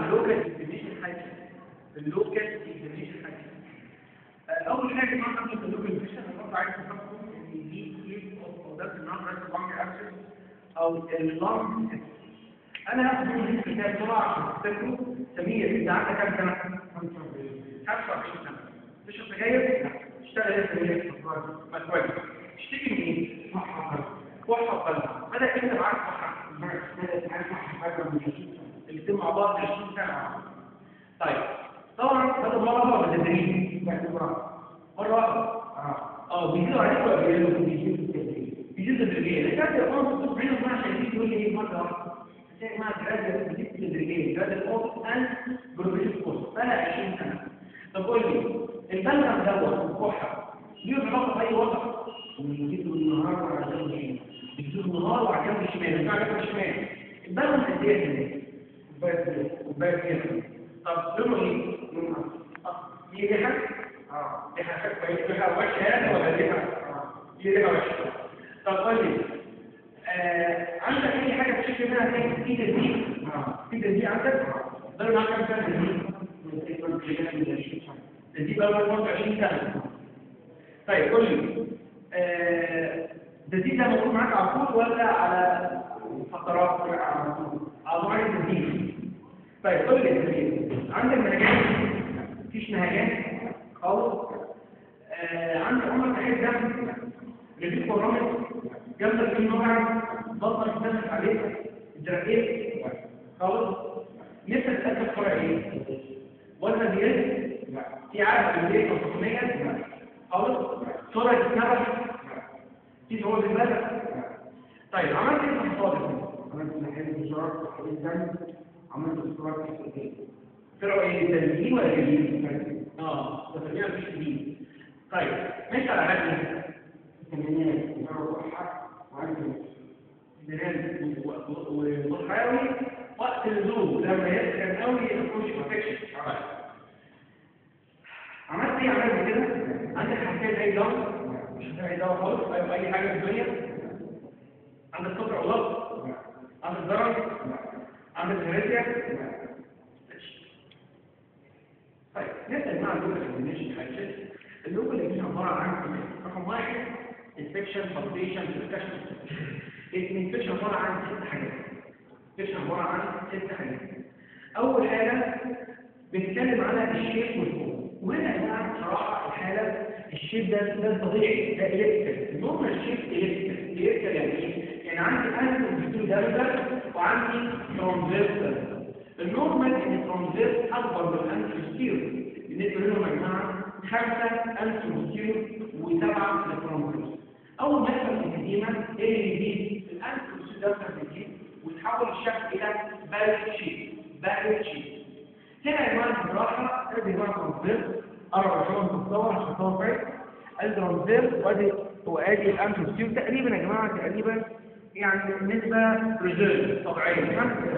اللوكال اكزامينشن حاجه اللوكال اكزامينشن حاجه اول حاجه ما عندك اللوكال اكزامينشن انا برضه عايز افكر ان دي كيس اوف ده النون ريسك لانج اكسس او اللانج انا هاخد من الكتاب بسرعه عشان تفتكروا سمير انت عندك كام سنه 25 سنه تشرب سجاير تشتغل ايه سمير ما كويس تشتكي من ايه كحه وقلب بدا انت معاك كحه الاثنين مع بعض 20 سنه طيب طبعا هذا مره ولا تدريب مره واحده اه بيزيدوا عليك ولا بيقلوا بيزيدوا تدريجيا لان انت يقوم تصبحين ما شايفين يقول لي ايه مره واحده زي ما جراد بتزيد تدريجيا جراد الاوت اند بروجريسيف كورس بقى 20 سنه طب قول لي البلغم دوت الكحه ليه علاقه باي وضع؟ بيزيدوا النهار وعلى جنب الشمال بيزيدوا النهار وعلى جنب الشمال مش على جنب الشمال البلغم قد ايه كده؟ كوبايه كده طب لونه ايه؟ لونه دي ريحه؟ اه ريحه كويسه ريحه وحشه يعني ولا ريحه؟ دي ريحه وحشه طب قول لي آه عندك اي حاجه تشتكي منها تاني في تدريب؟ في تدريب عندك؟ ده معاك كام سنه تدريب؟ تدريب بقى 25 سنه طيب قول لي آه التدريب ده موجود معاك على طول ولا على فترات على طول؟ على نوع التدريب طيب قول لي التدريب عندك نهجان؟ مفيش نهجان خالص آه عندك عمرك تحت دم رجيك برامج جنبك في نوع بطنك تنفس عليك الجراحين خالص نفسك تاكل فرع ايه؟ وزن بيرد؟ في عادة بالليل تصميمية؟ خالص سرعة النفس؟ في صعوبة البلد؟ طيب عملت ايه في الصادق؟ عملت محل تجارة تحليل دم عملت استرات حسابية طلعوا ايه سلبيين ولا جديد؟ اه ده سلبيين مش جديد طيب ماشي على حاجة الثمانينات تجارة صحة وعندي والحيوي وقت اللزوم لما يسخن قوي يخش بروتكشن عملت ايه عملت كده عندك حساسيه اي دواء مش هتلاقي دواء خالص اي اي حاجه في الدنيا عندك سكر غلط عندك ضرر عندك هيريتيا طيب نسال مع اللوكال اكزامينشن حاجات اللوكال اكزامينشن عباره عن رقم واحد انفكشن بالبيشن ديسكشن الانفكشن عباره عن ست حاجات الانفكشن عباره عن ست حاجات اول حاجه بنتكلم على الشيب والفوق وهنا يا جماعه بصراحه الحاله الشيب ده ده طبيعي ده الكتريك النورمال الشيب الكتريك الكتريك يعني ايه؟ يعني عندي انتي بيستول دامجر وعندي ترانزيستور النورمال ان الترانزيستور اكبر من الانتي بيستول بالنسبه لهم يا جماعه خمسه انتي بيستول وسبعه للترانزيستور اول ما يحصل الهزيمه ايه اللي يزيد الانتي بيستول دامجر بيزيد ويتحول الشكل الى بارد شيب بارد شيب هنا يا جماعه بالراحه ادي جماعه ترانزيستور قرب عشان تتصور عشان تصور كويس ادي ترانزيستور وادي وادي الانتي بيستول تقريبا يا جماعه تقريبا يعني نسبة ريزيرف طبيعية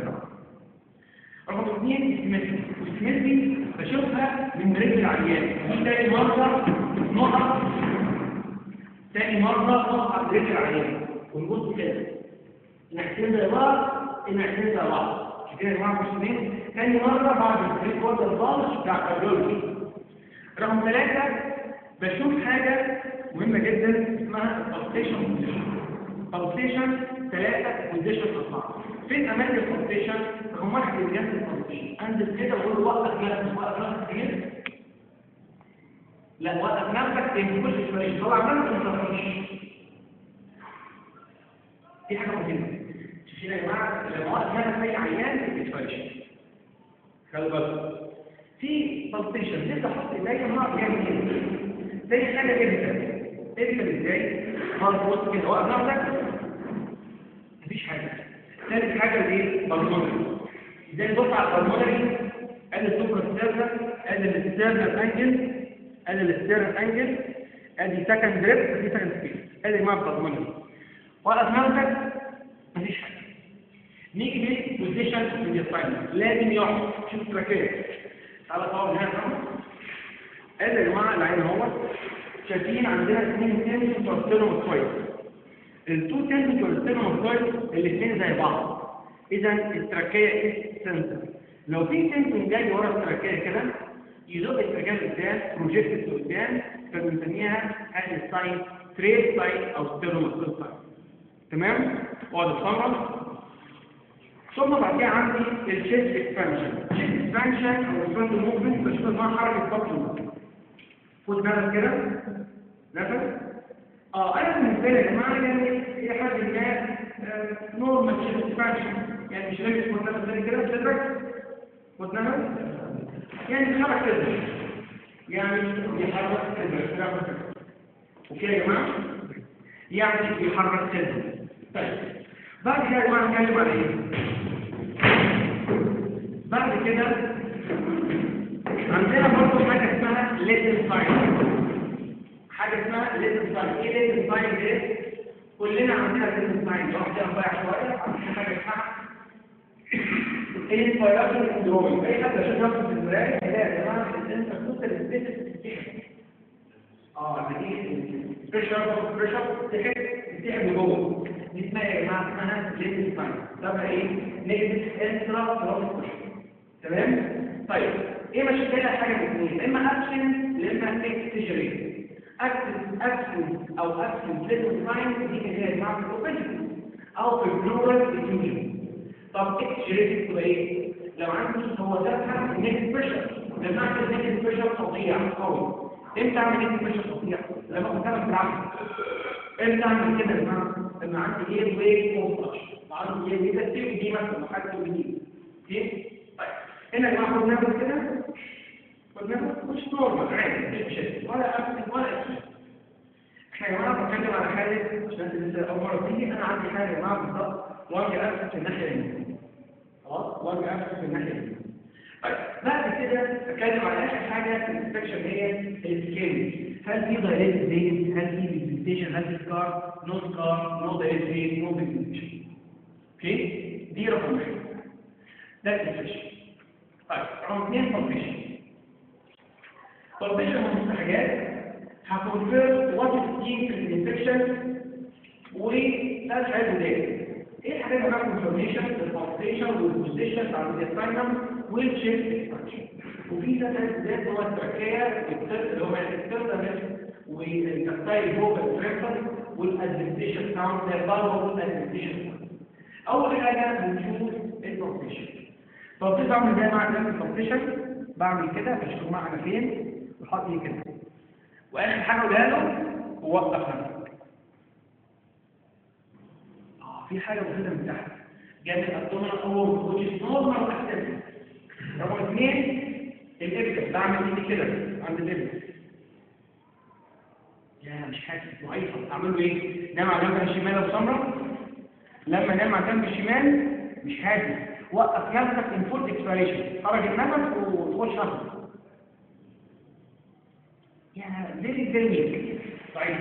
رقم اثنين اسمتي اسمتي بشوفها من رجل العيان دي تاني مرة نقط تاني مرة نقط على رجل العيان ونبص كده نحسين زي بعض نحسين زي بعض عشان كده يا جماعة مسلمين تاني مرة بعد الفريق وورد البالش بتاع كارديولوجي رقم ثلاثة بشوف حاجة مهمة جدا اسمها البالسيشن بوزيشن بالسيشن ثلاثة بوزيشن أربعة فين أماكن البالسيشن؟ رقم واحد اللي جنب البالسيشن أنزل كده وأقول له وقف نفسك وقف نفسك كده لا وقف نفسك لأن كل شوية هو عمال ما تنصرفش دي حاجة مهمة شوفين يا جماعة لما وقف نفسك أي عيان ما تتفرش خلي بالك في بالسيشن لسه أحط إيديا مع جنب كده زي حاجة كده اركب ازاي خالص بص كده وقف نفسك مفيش حاجه ثالث حاجه الايه بالمونري ازاي نبص على البالمونري ادي السوبر ستيرنر ادي الستيرنر انجل ادي الستيرنر انجل ادي سكند دريب ادي سكند سبيس ادي يا جماعه البالمونري وقف نفسك مفيش حاجه نيجي للبوزيشن في الاسباين لازم يقعد شوف التراكيه تعالى صور هنا ادي يا جماعه العين اهو شايفين عندنا اثنين تنس وستيرنوم كويس التو تنس والستيرنوم كويس الاثنين زي بعض اذا التراكيه سنتر لو في سيمتوم جاي ورا التركيه كده يزق التركيه لقدام بروجيكت لقدام فبنسميها هذه الساين تريد ساين او ستيرنوماسكول ساين تمام واضح صمم ثم بعد كده عندي الشيست اكسبانشن الشيست اكسبانشن او الفرونت موفمنت بشوف انها حركه بطن خد بالك كده نفس اه انا بالنسبه لي يا جماعه يعني الى حد ما نورمال شيست اكسبانشن يعني مش لازم خد نفس زي كده صدرك خد نفس يعني بيتحرك كده يعني بيحرك كده اوكي يا جماعه يعني بيحرك كده طيب بعد كده يا جماعه نتكلم على ايه بعد كده عندنا برضه حاجه اسمها ليتل ساين حاجه اسمها ليتل ساين ايه ليتل ساين دي كلنا عندنا ليتل ساين واحده بقى شويه عندنا حاجه اسمها ايه الفيروس الاندرومي اي حد يشوف نفسه في المرايه هيلاقي يا جماعه ان انت توصل للسبيس اه دي بريشر بريشر تحت تحت لجوه دي اسمها يا جماعه اسمها ليتل ساين ده ايه نيجاتيف انترا فلوس تمام طيب ايه مشكلة حاجة من اثنين اما اكشن اما اكتجري اكشن اكشن او اكشن ليتل ساين دي اللي هي مع البروفيشن او في البلورال ديفيوجن طب اكتجري تبقى ايه لو عندي هو ده نيجاتيف بريشر لما اعمل نيجاتيف بريشر فظيع قوي امتى اعمل نيجاتيف بريشر فظيع لما كنت انا بتعمل امتى اعمل كده يا جماعه لما عندي ايه ويت اوف عندي ايه كده دي مثلا حاجه دي اوكي طيب هنا يا جماعه خدنا بس كده خدنا مش نورمال عادي مش ولا ابدا ولا شيء احنا يا جماعه بنتكلم على حاله عشان لسه اول مره تيجي انا عندي حاله يا جماعه بالظبط واجي افهم في الناحيه اليمين خلاص واجي افهم في الناحيه اليمين طيب بعد كده اتكلم على اخر حاجه في الانسبكشن هي السكيل هل في دايركت زين هل في بيجمنتيشن هل في سكار نو سكار نو دايركت زين نو بيجمنتيشن اوكي دي رقم واحد ده الانسبكشن طيب رقم اثنين بالبيشن بالبيشن من الحاجات هكونفير وات التيم في الانفكشن وثلاث حاجات جداد ايه الحاجات اللي بقى كونفرميشن البالبيشن والبوزيشن بتاع الديستاينم والشيفت اكسبانشن وفي ثلاث حاجات جداد هو التركيه اللي هو الاكسترنال والتكتايل فوكال بريفر والادمنتيشن ساوند زي البالبر والادمنتيشن اول حاجه بنشوف البالبيشن طب تيجي اعمل ازاي مع الكومبيتيشن بعمل كده بشوف معنا فين وحط ايه كده واخر حاجه اقولها له ووقف نفسك اه في حاجه بسيطه من تحت جاب الابدومينال اورد which is normal activity رقم اثنين الابس بعمل ايدي كده عند الابس يا مش حاسس ضعيفه اعمل له ايه نام على جنب الشمال ابو سمره لما نام على جنب الشمال مش حاسس وقف نفسك من فول اكسبيريشن خرج النفس وتخش نفسك يعني فيري فيري طيب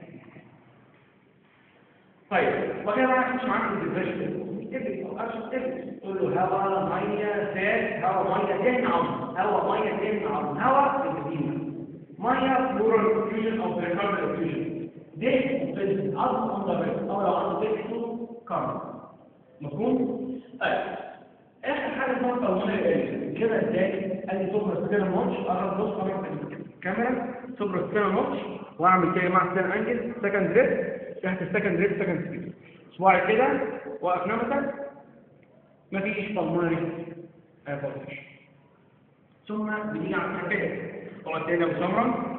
طيب وكده بقى مش معاك الديفرشن تبقى او ارشد تبقى تقول له هواء ميه فات هواء ميه تمنع هواء ميه تمنع هواء الجديد ميه بلورال فيوجن او بريكاردال فيوجن ده في اصل اندر او لو عنده بيكتو كارب مفهوم طيب اخر حاجه اسمها بالمونري كده ازاي قال لي سوبر ستيرن ماتش قرب بص قرب الكاميرا سوبر ستيرن ماتش واعمل كده مع ستيرن انجل سكند ريب تحت السكند ريب سكند سبيد صباعي كده وقف نفسك مفيش بالمونري بوزيشن ثم بنيجي على التركيه اقعد تاني يا ابو سمره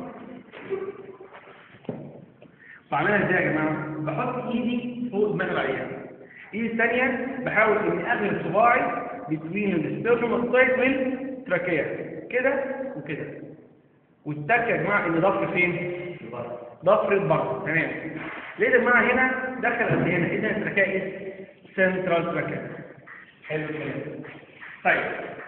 بعملها ازاي يا جماعه بحط ايدي فوق دماغ العيان ايدي الثانيه بحاول اني اغلب صباعي بين الستيرنوم والسايد والتراكيه كده وكده والتك يا جماعه ان ضفر فين ضفر البطن تمام ليه يا جماعه هنا دخل قد هنا اذا التراكيه سنترال تراكيه حلو الكلام طيب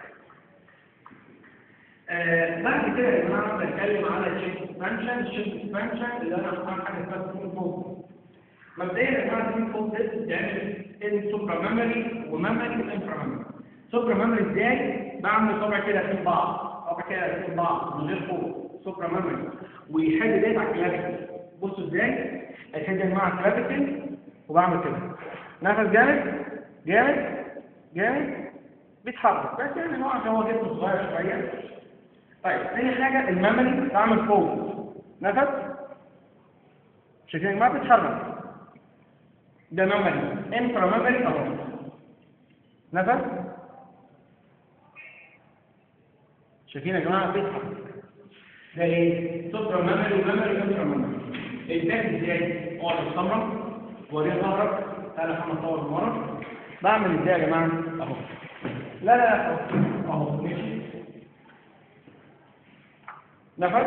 آه بعد كده يا جماعه بنتكلم على الشيفت اكسبانشن الشيفت اكسبانشن اللي انا هختار حاجه اسمها سكين فوق مبدئيا يا جماعه سكين فوق ده بتعمل ان سوبرا ميموري وميموري وانفرا ميموري سوبرا ميموري ازاي بعمل صبع كده في بعض صبع كده في بعض من غير فوق سوبرا ميموري ويحل ديت على الكلافيكل بصوا ازاي الحد يا جماعه الكلافيكل وبعمل كده نفس جامد جامد جامد بيتحرك بس يعني هو عشان هو جسمه صغير شويه طيب تاني حاجه الميموري بعمل فوق نفس شايفين يا جماعه بيتحرك ده ميموري انفرا ميموري اهو نفس شايفين يا جماعه بيتحرك ده ايه سوبرا ميموري وميموري انفرا ميموري الباك ازاي اقعد السمره وريه ظهرك تعالى خمس صور مره بعمل ازاي يا جماعه اهو لا لا لا اهو اهو ماشي نفس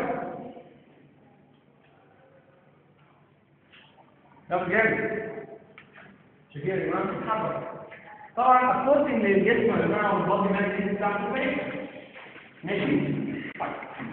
نفس جامد شايفين يا جماعه بتتحرك طبعا اكورد ان الجسم يا جماعه والبادي ماجنتيك بتاعته كويس ماشي طيب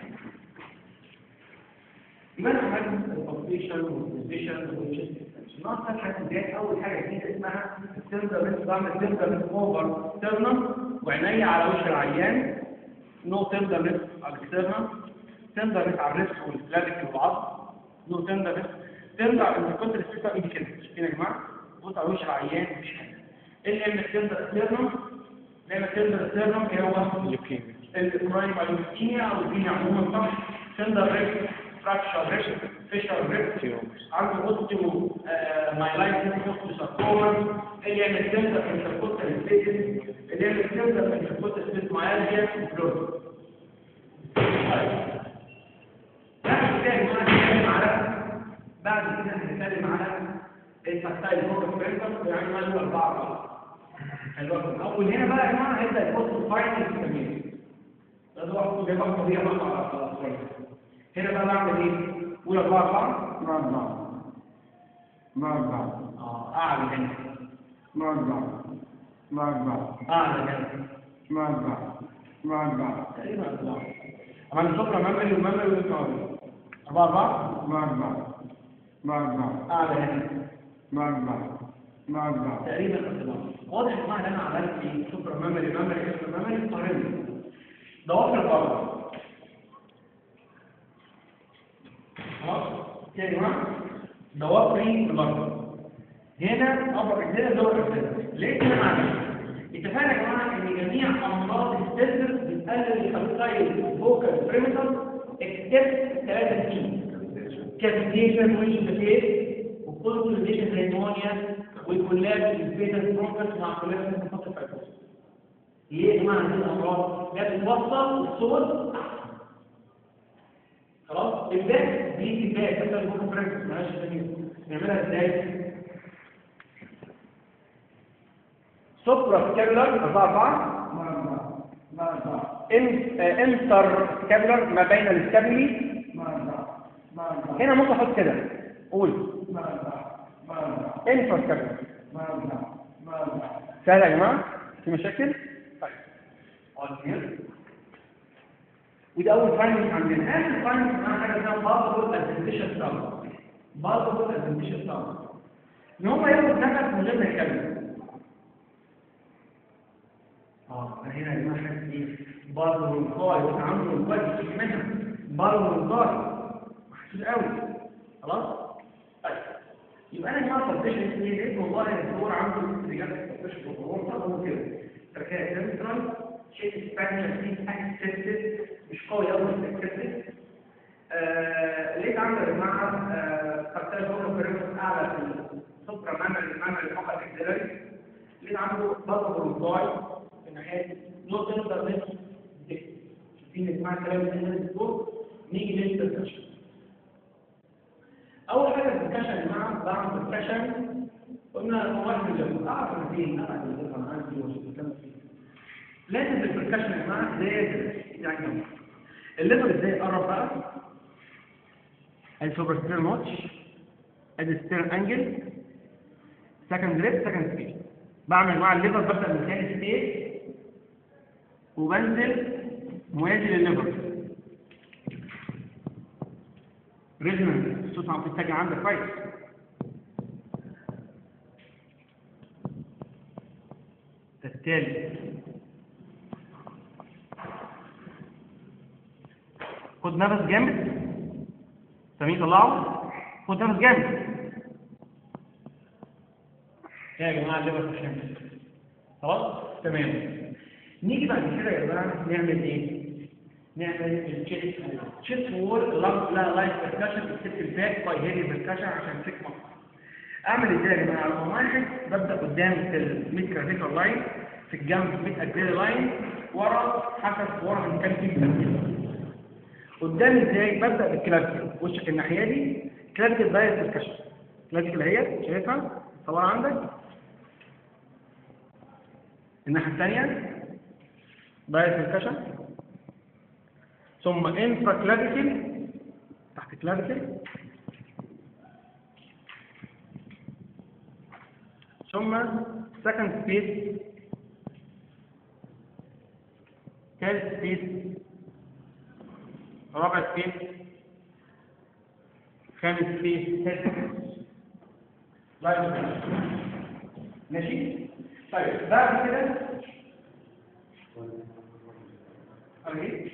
يبقى انا عملت البوزيشن والبوزيشن والبوزيشن ناقص ثلاث حاجات اول حاجه جديده اسمها السيرفر بس بعمل سيرفر بس اوفر ستيرنم وعينيا على وش العيان نو تندر بس على الستيرنم تندر بس على الريست والكلافيك والعظم نو تندر بس ترجع انت كنت السيستم ايدي كده شايفين يا جماعه بص على وش العيان مفيش حاجه ايه اللي تندر ستيرنم لما تندر ستيرنم ايه هو البرايم الوكيميا او الكيميا عموما صح تندر ريست فراكشر ريست فيشر ريست عنده اوستيو مايلايتس اوستيو ساركوما اللي يعمل تندر في الكوتا سبيس اللي يعمل تندر في الكوتا سبيس مايالجيا بلوز بعد كده هنتكلم على بعد كده هنتكلم على التكتايل فوكس برينتر يعني مالو أربعة أربعة أول هنا بقى يا جماعة هيبدأ البوست فاينل كمان ده هو جايب قضية بقى على هنا بقى بعمل ايه؟ قول أربعة أربعة مربع مربع اه أعلى هنا مربع مربع أعلى هنا مربع مربع تقريبا أربعة عملنا سفرة مملي ومملي ومملي أربعة أربعة مربع مربع أعلى هنا مربع مربع تقريبا أربعة واضح يا جماعة إن أنا عملت ايه؟ سفرة مملي مملي سفرة مملي قارنة ضوافر بره خلاص كده يا جماعه ضوافري بره هنا ابر رجلنا لور رجلنا ليه كده معلش اتفقنا يا جماعه ان جميع امراض السيرفس بتقلل الخلطايل فوكال بريمتر اكسبت ثلاثه سي كابيتيشن والشفيت وكونسوليشن نيمونيا والكولاب الفيتال بروكس مع كولاب الفوكال فايبروس ليه يا جماعه عندنا امراض لا بتوصل الصوت خلاص الباك دي الباك مثلا البوك بريكس مالهاش تغيير نعملها ازاي سوبرا سكابولار 4 4 مربع مربع انتر سكابولار ما بين السكابولي مربع مربع هنا ممكن احط كده قول مربع مربع انتر سكابولار مربع مربع سهل يا جماعه في مشاكل طيب اقعد هنا وده اول فاينل عندنا اخر فاينل معانا حاجه اسمها باربل ادفنتيشن ساوند باربل ادفنتيشن ساوند ان هم ياخد نفس من غير ما يتكلم اه هنا يا جماعه حاجه ايه باربل القاي وتعامل القاي في منها باربل القاي محسوس قوي خلاص طيب يبقى انا يا جماعه التفتيش ايه لقيت والله الدكتور عنده رجال التفتيش وهو طبعا كده تركيا سنترال شيء اسبانيا فيه اكسبتد مش قوي قوي بس اكسبتد لقيت عنده يا جماعه كارتيل فوكال بيرمس اعلى في السوبرا مامل مامل فقط اكسلري لقيت عنده ضغط بروتاي في الناحيه نو تقدر نفس شايفين اسمها كلام الدكتور نيجي للبركشن اول حاجه البركشن يا جماعه بعمل بركشن قلنا واحد من الجنب اعرف انا فين انا انا عندي وش فيه لازم البركشن يا جماعه زي يعني الليفر ازاي قرب بقى ادي سوبر ستير نوتش ادي ستير انجل سكند جريد سكند سبيد بعمل يا جماعه الليفر ببدا من ثاني ستيج وبنزل موازي للليفر ريزونانس الصوت عم تتجه عندك كويس التالي خد نفس جامد سامعين طلعوا خد نفس جامد يا جماعه الليفر مش خلاص تمام نيجي بعد كده يا جماعه نعمل ايه؟ نعمل التشيست تشيست وول لا لايف بركشن اكسبت الباك باي هيفي بركشن عشان تك مصر اعمل ازاي يا جماعه رقم واحد ببدا قدام في الميد كرافيكال لاين في الجنب ميد اكزيلي لاين ورا حسب ورا من كام كيلو قدام ازاي ببدا بالكلاسيكال وشك الناحيه دي كلاسيكال دايركت بركشن كلاسيكال اهي شايفها طبعا عندك الناحيه الثانيه دايركت بركشن ثم انفرا كلاسيكال تحت كلاسيكال ثم second space third space رابع سبيس خامس سبيس لايف ماشي طيب بعد كده أوكي.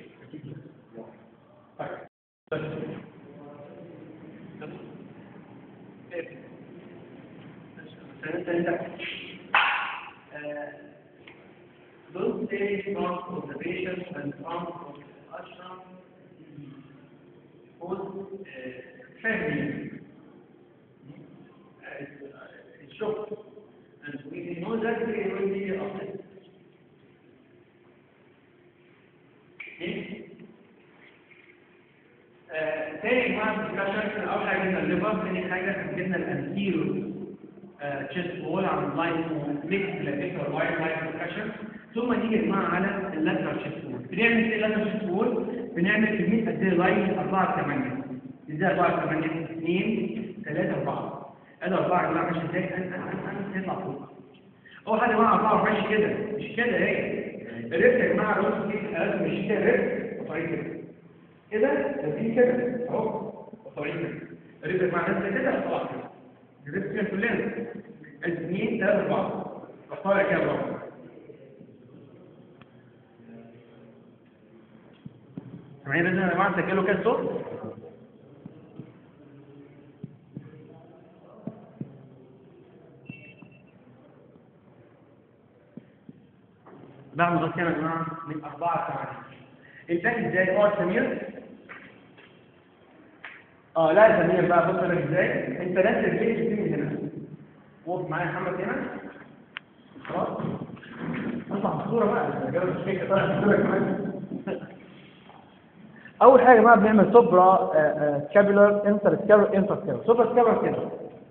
طيب Those days not of the patient and from of the ashram was uh, family. Uh, it's shock. And we know that they will be upset. تاني مع الدسكشن اول حاجه جبنا الليفر تاني حاجه جبنا الانتيرو تشيست وول على اللاين ميكس لافيكر واير لاين دسكشن ثم نيجي يا جماعه على اللاترال تشيست وول بنعمل ايه اللاترال تشيست وول بنعمل كميه قد ايه لاين 4 8 ازاي 4 8 2 3 4 ادي 4 يا جماعه ماشي ازاي انا انا تطلع فوق اول حاجه يا جماعه 4 ماشي كده مش كده هي الريت يا جماعه لو في مش كده ريت وطريق كده كده في كده اهو وطريق كده الريت مع نفسه كده طلع كده الريت كده كلنا اثنين ثلاثة أربعة اختار كده أربعة سامعين لازم يا جماعة تسجلوا كده الصوت بعمل غلط كده يا جماعة من أربعة ثمانية الباقي ازاي اقعد سمير اه لا سمير بقى بص لك ازاي انت نفس البيت بتيجي من هنا وقف معايا محمد هنا خلاص اطلع الصوره بقى الرجاله مش فاكر طالع الصوره كمان اول حاجه بقى بنعمل سوبرا سكابولار انتر سكابولار انتر سكابولار سوبرا سكابولار كده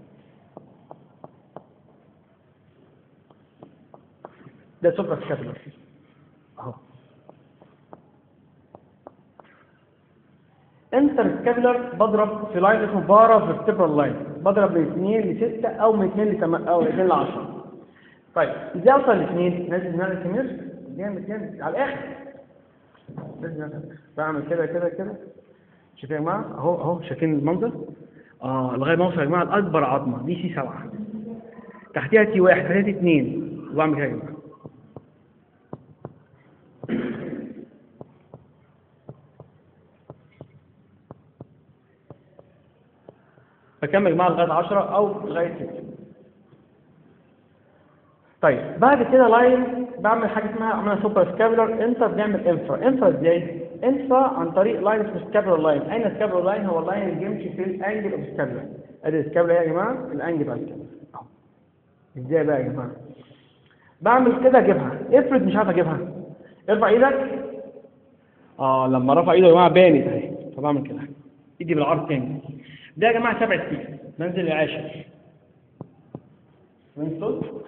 ده سوبرا سكابولار اهو انتر سكابولار بضرب في لاين اسمه بارا فيرتبرال لاين بضرب من 2 ل 6 او من 2 ل 8 او 2 ل 10 طيب ازاي اوصل ل 2 نازل دماغ الكمير جامد جامد على الاخر لازم بعمل كده كده كده شايفين يا جماعه اهو اهو شايفين المنظر اه لغايه ما اوصل يا جماعه لاكبر عظمه دي سي 7 تحتها تي 1 تحتها تي 2 وبعمل كده يا جماعه بكمل يا جماعه لغايه 10 او لغايه 6 طيب بعد كده لاين بعمل حاجه اسمها عملنا سوبر سكابولار انتر بنعمل انفرا انفرا ازاي انفرا عن طريق لاين اسمه سكابولار لاين اين السكابولار لاين هو اللاين اللي بيمشي في الانجل اوف سكابولار ادي السكابولار يا جماعه الانجل بتاع السكابولار اهو ازاي بقى يا جماعه بعمل كده اجيبها افرض مش عارف اجيبها ارفع ايدك اه لما رفع ايده يا جماعه بانت اهي فبعمل كده ايدي بالعرض تاني ده يا جماعه سبع سنين منزل العاشر من صوت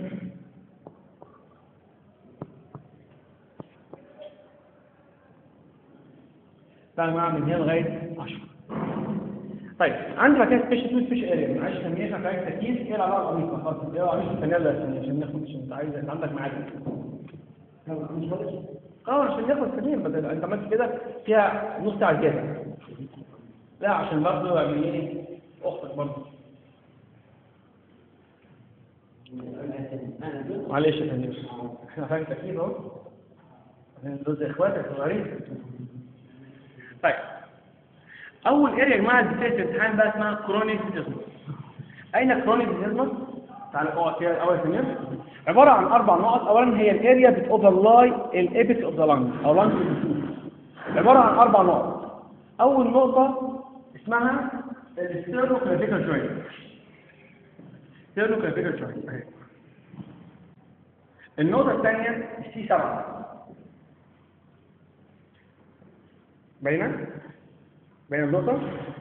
تعالى معايا من هنا لغايه 10 طيب عندي بعد كده سبيشال تو سبيشال اريا معلش لما ينفع في عايز تركيز ايه العلاقه العميقه خالص ايه العلاقه الثانيه اللي عشان ناخد عشان انت عايز انت عندك ميعاد مش فاضي اه عشان ياخد سنين بدل انت عملت كده فيها نص ساعه زياده لا عشان برضه يعني ايه اختك برضه معلش يا فندم احنا فاهم تكليف اهو دول زي اخواتك صغيرين طيب اول اريا يا جماعه دي في الامتحان بقى اسمها كرونيك ديزمس اين كرونيك ديزمس تعالى اقعد كده اول سمير عباره عن اربع نقط اولا هي الاريا بتوفرلاي الابيكس اوف ذا لانج او لانج عباره عن اربع نقط اول نقطه اسمها الستيرنو كلافيكال جوينت ستيرنو كلافيكال جوينت اهي النقطه الثانيه السي 7 باينه باينه النقطه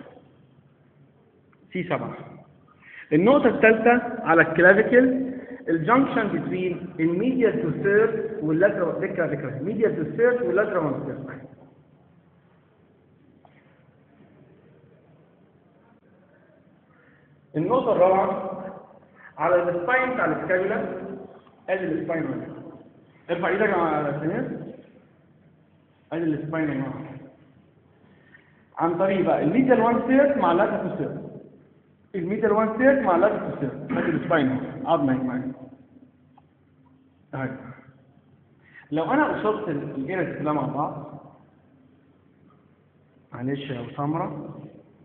سي 7 النقطة الثالثة على الكلافيكل الجنكشن بين الميديال تو ثيرد واللاترال دي الكلافيكل الميديال تو ثيرد واللاترال وان ثيرد النقطة الرابعة على السباين بتاع السكابولا ادي السباين هنا ارفع ايدك على الثانية ادي السباين هنا عن طريق بقى الميديال وان ثيرد مع اللاترال تو ثيرد الميدل وان ثيرد مع اللاتر تو ثيرد ادي السباين عظمه هيك معايا اهي لو انا قصرت الجيرس كلها مع بعض معلش يا سمرة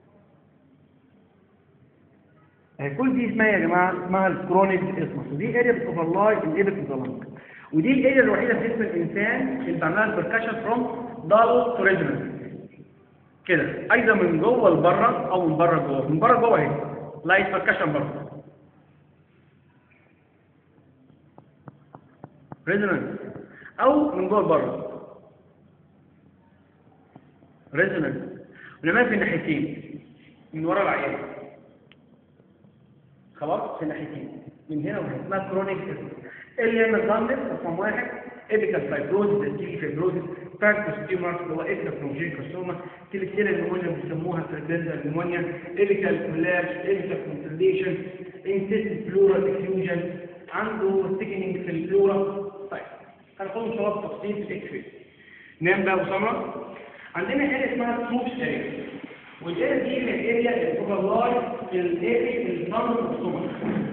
اهي كل دي اسمها يا جماعه اسمها الكرونيك اسمس ودي اريا بتوفرلاي الايبك الظلام ودي الاريا الوحيده في جسم الانسان اللي بتعملها البركشن فروم دال تو ريجنال كده ايضا من جوه لبره او من بره جوه من بره جوه اهي لايت بركشن برضه ريزونانس او من جوه لبره ريزونانس ونعملها في الناحيتين من ورا العيان خلاص في الناحيتين من هنا وهنا اسمها كرونيك اللي يعمل ضمن رقم واحد ايبيكال فايبروزيس تيجي فايبروزيس فاكتوس تيومر اللي هو اكتافروجين كارسوما تلكتيل النمونيا بيسموها فريدنزا النمونيا ايبيكال كولابس ايبيكال كونسليشن انتست بلورال افيوجن عنده ستيكنينج في البلورا طيب هناخد ان شاء الله بالتفصيل في الاكس راي نعم بقى وسمرة عندنا حاجه اسمها تروبس اريا والاريا دي هي الاريا اللي بتوفرلاي الاريا اللي بتنظم السمر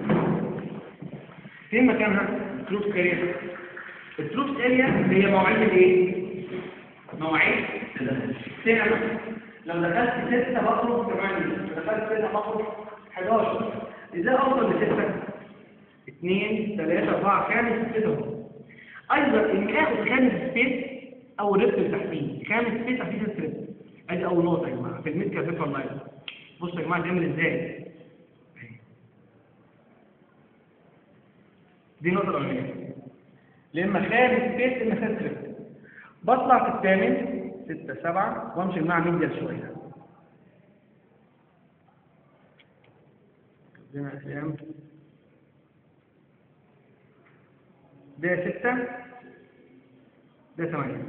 فين مكانها؟ تروبس اريا التروبس اريا هي مواعيد الايه؟ مواعيد سنة لو دخلت ستة بخرج ثمانية لو دخلت ستة بخرج 11 ازاي اوصل لستة؟ اثنين ثلاثة أربعة خامس ستة أيضا إن آخد خامس سبيس أو الريبت اللي تحتيه خامس سبيس تحتيه الريبت أدي أول نقطة يا جماعة في الميد كافيفر لاين بصوا يا جماعة تعمل إزاي دي النقطة الأولانية لما خامس سبيس إما خامس ريبت بطلع في الثامن ستة سبعة وامشي مع ميديال شوية عندنا أيام ده ستة ده ثمانية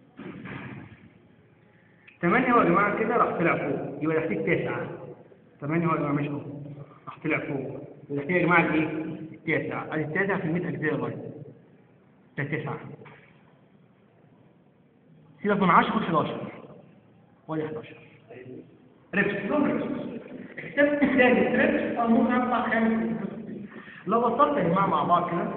ثمانية هو يا جماعة كده راح طلع فوق يبقى تحتيه تسعة ثمانية هو يا جماعة مش فوق راح طلع فوق يبقى تحتيه يا جماعة الايه؟ التاسع ادي التاسع في المية أجزاء لغاية ده تسعة سيبك من 10 خد 11 وادي 11 ريبس كلهم ريبس اكتبت ثاني ريبس او ممكن اطلع خامس لو وصلت يا جماعة مع بعض كده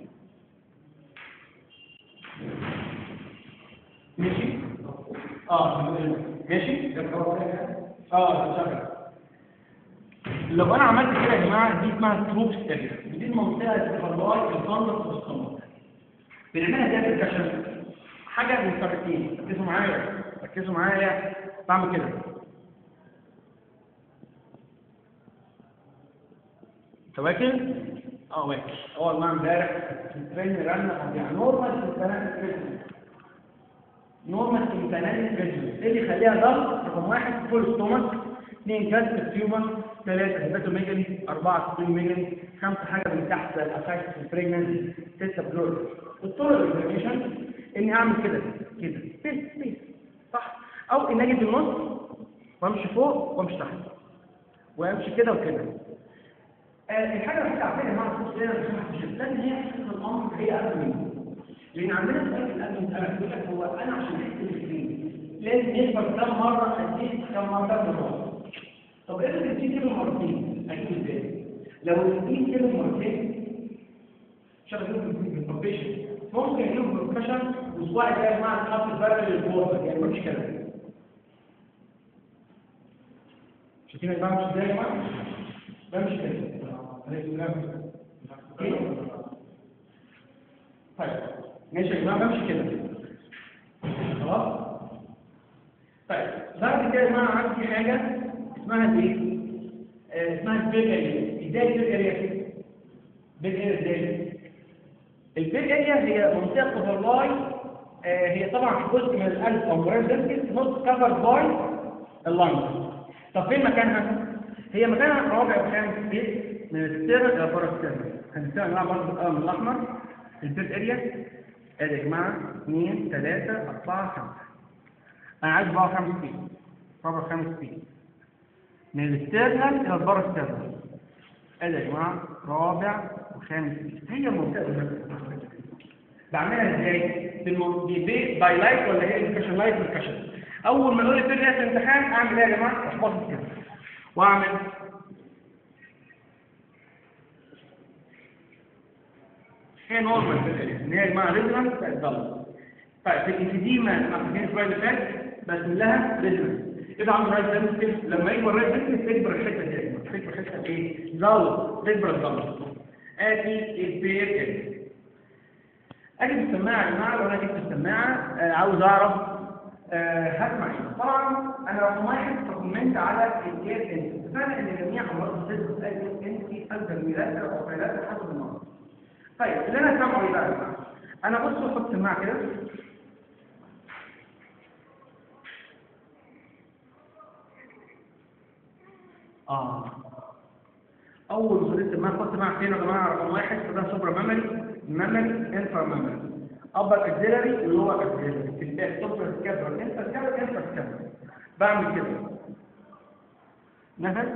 ماشي اه ماشي اه شغال لو انا عملت كده يا جماعه دي اسمها تروبس اريا دي المنطقه اللي بتطلع الفندق والصمت بنعملها ازاي في الكشف حاجه من طريقتين ركزوا معايا ركزوا معايا بعمل كده انت واكل؟ اه واكل اول ما امبارح في الترين رن يعني نورمال في البنات نورمال امبانال ريجيم ايه اللي يخليها ضغط رقم واحد فول ستومك اثنين جاست تيومر ثلاثة هيباتوميجالي أربعة سبريميجالي خمسة حاجة من تحت الأسايتس البريجننسي ستة بلور الطرق الانفورميشن إني أعمل كده كده سبيس سبيس صح أو إني أجي في النص وأمشي فوق وأمشي تحت وأمشي كده وكده آه الحاجة الوحيدة على فكرة مع الصوت هنا مش لازم هي حته الأمر هي أقل مني لان عندنا سؤال في الامن مسألة يقول لك هو انا عشان احسب السكرين لازم يكبر كم مره اديك كم مره كم مره طب افرض السكرين كيلو مرتين اجيب ازاي؟ لو السكرين كيلو مرتين شغل يوم بالبروفيشن ممكن يجيب بروفيشن وصباعي ده يا جماعه تحط الفرق للبورد يعني مفيش كلام شايفين يا جماعه مش ازاي يا جماعه؟ بمشي كده طيب ماشي يا جماعه بمشي كده خلاص طيب بعد كده يا جماعه عندي حاجه اسمها ايه آه، اسمها البيج اريا ازاي البيج اريا بيج اريا ازاي البيج اريا هي منطقه اوفرلاي آه، هي طبعا جزء من القلب او مريض ديسكس نوت كفر باي اللانج طب فين مكانها هي مكانها رابع وخامس بيت من الستيرن الى بره الستيرن هنستخدم يا جماعه برضه بالقلم الاحمر البيج اريا ادي يا جماعه 2 3 4 5 انا عايز بقى خمس فيت رابع خمس فيت من الستيرنال الى البره الستيرنال ادي يا جماعه رابع وخامس فيت هي المنطقه دي بعملها ازاي؟ بالبي باي لايت ولا هي الكشن لايت والكشن اول ما يقول لي في الامتحان اعمل ايه يا جماعه؟ احفظ كده واعمل هي نورمال في الاريا ان هي يا جماعه ريزونانس بقت ضلمه طيب في الانفيديما مع فاكرين السلايد اللي فات برسم لها ريزونانس اذا عنده رايت دنسكس لما يكبر رايت دنسكس تكبر الحته دي يا جماعه تكبر الحته ايه؟ ظل تكبر الظل ادي البير كده اجيب السماعه يا جماعه لو انا جبت السماعه آه عاوز اعرف آه هسمع ايه طبعا انا رقم واحد بكومنت على الجير انت اتفقنا ان جميع امراض الجسم بتأدي انت اكثر ميلاد او فيلات حسب المرض طيب اللي انا سامعه ايه بقى يا جماعه انا بص بحط سماعه كده اه اول ما خدت سماعه خدت سماعه فين يا جماعه رقم واحد فده سوبر ميموري ميموري انفرا ميموري ابر اكزيلري ولور اكزيلري في الباك سوبر سكابر انفرا سكابر انفرا سكابر بعمل كده نفس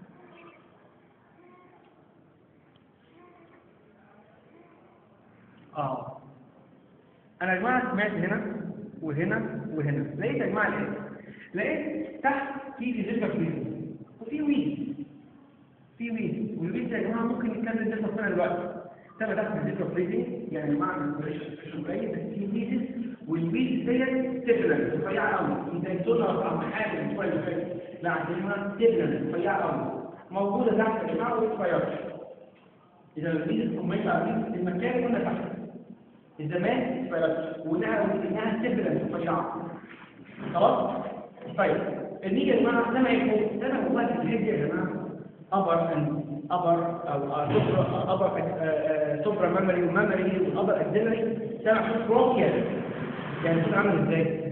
اه انا يا جماعه سمعت هنا وهنا وهنا لقيت يا جماعه ايه لقيت تحت في فيزيكا فريزنج وفي ويد في ويد والويد ده يا جماعه ممكن نتكلم ده في دلوقتي تم تحت الفيزيكا فريزنج يعني مع الانسبريشن قليل بس في ويد والويد ديت تفلن رفيعه قوي انت بتقولها في حاجه من شويه فاتت لا عندنا تفلن رفيعه قوي موجوده تحت يا جماعه وما اذا الويد الكميه عارفين المكان كنا تحت الزمان وانها وانها تبرد رفيعه خلاص طيب النيجا يا جماعه ده ما يكون ده والله في الهيد يا جماعه ابر ان ابر او سوبر ابر سوبر ميموري وميموري وابر اكزيلري سامع صوت بروكيال يعني صوت عامل ازاي؟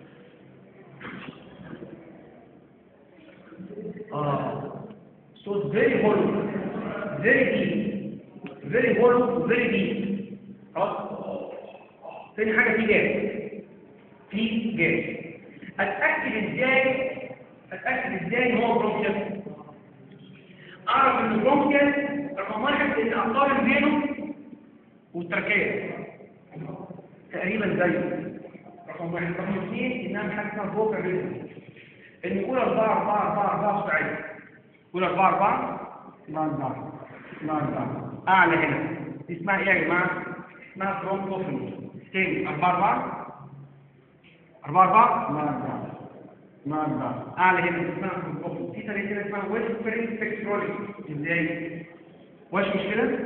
اه صوت فيري هولو فيري ديب فيري هولو وفيري ديب خلاص تاني حاجة في جاز في جاز اتأكد ازاي اتأكد ازاي ان هو برونكيال اعرف ان البرونكيال رقم واحد ان اقارن بينه والتركية تقريبا زيه رقم واحد رقم اثنين انها حاجة اسمها فوكال ريزم ان يقول 4 4 4 4 سرعية يقول 4 4 4 4 4 اعلى هنا دي اسمها ايه يا جماعة؟ اسمها برونكوفني تاني أربعة أربعة أربعة أربعة ما أربعة ما أربعة أعلى هنا اسمها برونكوفني في طريقة كده اسمها ويسبرينج سبكترولي إزاي؟ وش مشكلة؟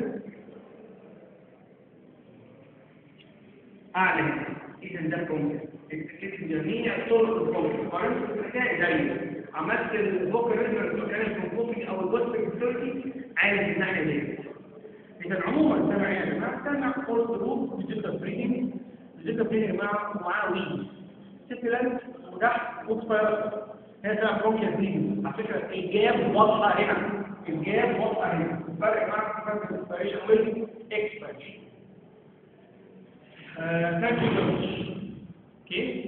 أعلى هنا إذا ده برونكوفني اكتب جميع طرق البرونكوفني قارنت الحكاية زي عملت البوكر ريزر مكان البرونكوفني أو الوسبرينج سبكترولي عايز الناحية دي إذا عموما سمع يا جماعة سمع قول ظروف ديجيتال بريدنج ديجيتال بريدنج يا جماعة ومعاه ويد ستيلانت وتحت وصفيرات هي سمع بروكيا بريدنج على فكرة الجاب واضحة هنا الجاب واضحة هنا الفرق يا جماعة في فرق الانسبيريشن والاكسبيريشن ثانك يو اوكي